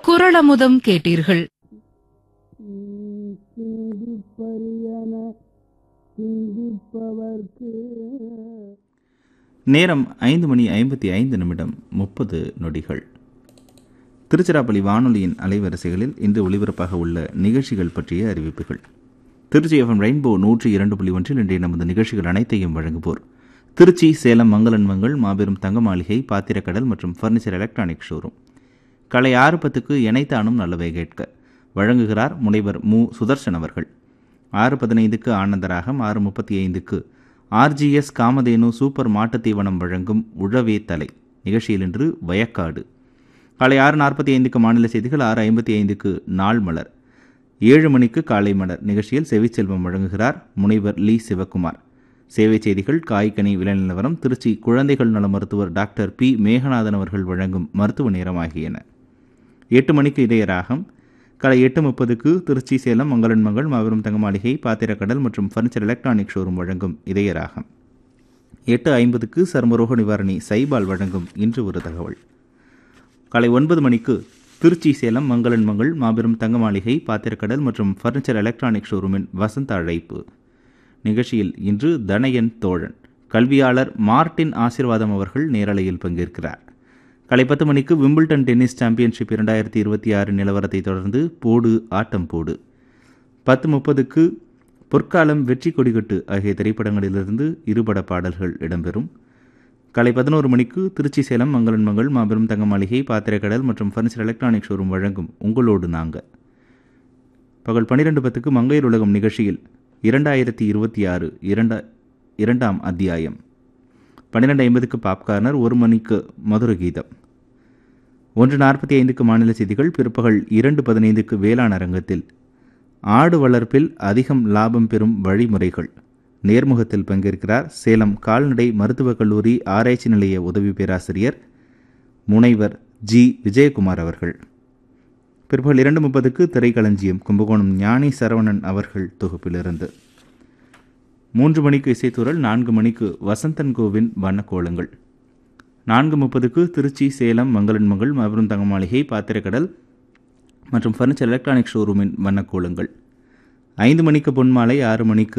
குரளமுதம் கேட்டீர்கள் சிந்திப்பரியன சிந்திப்பவர்க்கு நேரம் ஐந்து மணி ஐம்பத்தி ஐந்து நிமிடம் முப்பது நொடிகள் திருச்சிராப்பள்ளி வானொலியின் அலைவரிசைகளில் இன்று ஒளிபரப்பாக உள்ள நிகழ்ச்சிகள் பற்றிய அறிவிப்புகள் திருச்சி எஃப்எம் ரெயின்போ நூற்றி இரண்டு புள்ளி ஒன்றில் இன்றைய நமது நிகழ்ச்சிகள் அனைத்தையும் வழங்குவோர் திருச்சி சேலம் மங்களன்மங்கள் மாபெரும் தங்க மாளிகை பாத்திரக்கடல் மற்றும் ஃபர்னிச்சர் எலக்ட்ரானிக் ஷோரூம் கலை ஆறு பத்துக்கு இணைத்தானும் நல்லவை கேட்க வழங்குகிறார் முனைவர் மு சுதர்சன் அவர்கள் ஆறு பதினைந்துக்கு ஆனந்தராகம் ஆறு முப்பத்தி ஐந்துக்கு ஆர்ஜிஎஸ் காமதேனு சூப்பர் மாட்டுத் தீவனம் வழங்கும் உழவே தலை நிகழ்ச்சியில் இன்று வயக்காடு காலை ஆறு நாற்பத்தி ஐந்துக்கு மாநில செய்திகள் ஆறு ஐம்பத்தி ஐந்துக்கு நாள் மலர் ஏழு மணிக்கு காலை மலர் நிகழ்ச்சியில் செவிச்செல்வம் வழங்குகிறார் முனைவர் லீ சிவக்குமார் சேவை செய்திகள் காய்கனி விலை நிலவரம் திருச்சி குழந்தைகள் நல மருத்துவர் டாக்டர் பி மேகநாதன் அவர்கள் வழங்கும் மருத்துவ நேரம் ஆகியன எட்டு மணிக்கு இதய ராகம் காலை எட்டு முப்பதுக்கு திருச்சி சேலம் மங்களன்மங்கள் மாபெரும் தங்க மாளிகை பாத்திரக்கடல் மற்றும் ஃபர்னிச்சர் எலக்ட்ரானிக் ஷோரூம் வழங்கும் இதய ராகம் எட்டு ஐம்பதுக்கு சர்மரோக நிவாரணி சைபால் வழங்கும் இன்று ஒரு தகவல் காலை ஒன்பது மணிக்கு திருச்சி சேலம் மங்களன்மங்கள் மாபெரும் தங்க மாளிகை பாத்திரக்கடல் மற்றும் ஃபர்னிச்சர் எலக்ட்ரானிக் ஷோரூமின் வசந்த அழைப்பு நிகழ்ச்சியில் இன்று தனயன் தோழன் கல்வியாளர் மார்ட்டின் ஆசிர்வாதம் அவர்கள் நேரலையில் பங்கேற்கிறார் காலை பத்து மணிக்கு விம்பிள்டன் டென்னிஸ் சாம்பியன்ஷிப் இரண்டாயிரத்தி இருபத்தி ஆறு நிலவரத்தை தொடர்ந்து போடு ஆட்டம் போடு பத்து முப்பதுக்கு பொற்காலம் வெற்றி கொடிகட்டு ஆகிய திரைப்படங்களிலிருந்து இருபட பாடல்கள் இடம்பெறும் காலை பதினோரு மணிக்கு திருச்சி சேலம் மங்களன்மங்கள் மாபெரும் தங்க மாளிகை பாத்திரக்கடல் மற்றும் ஃபர்னிச்சர் எலக்ட்ரானிக் ஷோரூம் வழங்கும் உங்களோடு நாங்க பகல் பன்னிரெண்டு பத்துக்கு மங்கையர் உலகம் நிகழ்ச்சியில் இரண்டாயிரத்தி இருபத்தி ஆறு இரண்டா இரண்டாம் அத்தியாயம் பன்னிரெண்டு ஐம்பதுக்கு பாப்கார்னர் ஒரு மணிக்கு மதுர கீதம் ஒன்று நாற்பத்தி ஐந்துக்கு மாநில செய்திகள் பிற்பகல் இரண்டு பதினைந்துக்கு வேளாண் அரங்கத்தில் ஆடு வளர்ப்பில் அதிகம் லாபம் பெறும் வழிமுறைகள் நேர்முகத்தில் பங்கேற்கிறார் சேலம் கால்நடை மருத்துவக் கல்லூரி ஆராய்ச்சி நிலைய உதவி பேராசிரியர் முனைவர் ஜி விஜயகுமார் அவர்கள் பிற்பகல் இரண்டு முப்பதுக்கு திரைக்களஞ்சியம் கும்பகோணம் ஞானி சரவணன் அவர்கள் தொகுப்பிலிருந்து மூன்று மணிக்கு இசைத்தூரல் நான்கு மணிக்கு வசந்தன் கோவின் வண்ணக்கோலங்கள் நான்கு முப்பதுக்கு திருச்சி சேலம் மங்களன்மங்கள் மாபெரும் தங்க மாளிகை பாத்திரக்கடல் மற்றும் ஃபர்னிச்சர் எலக்ட்ரானிக் ஷோரூமின் வண்ணக்கோலங்கள் ஐந்து மணிக்கு பொன்மாலை ஆறு மணிக்கு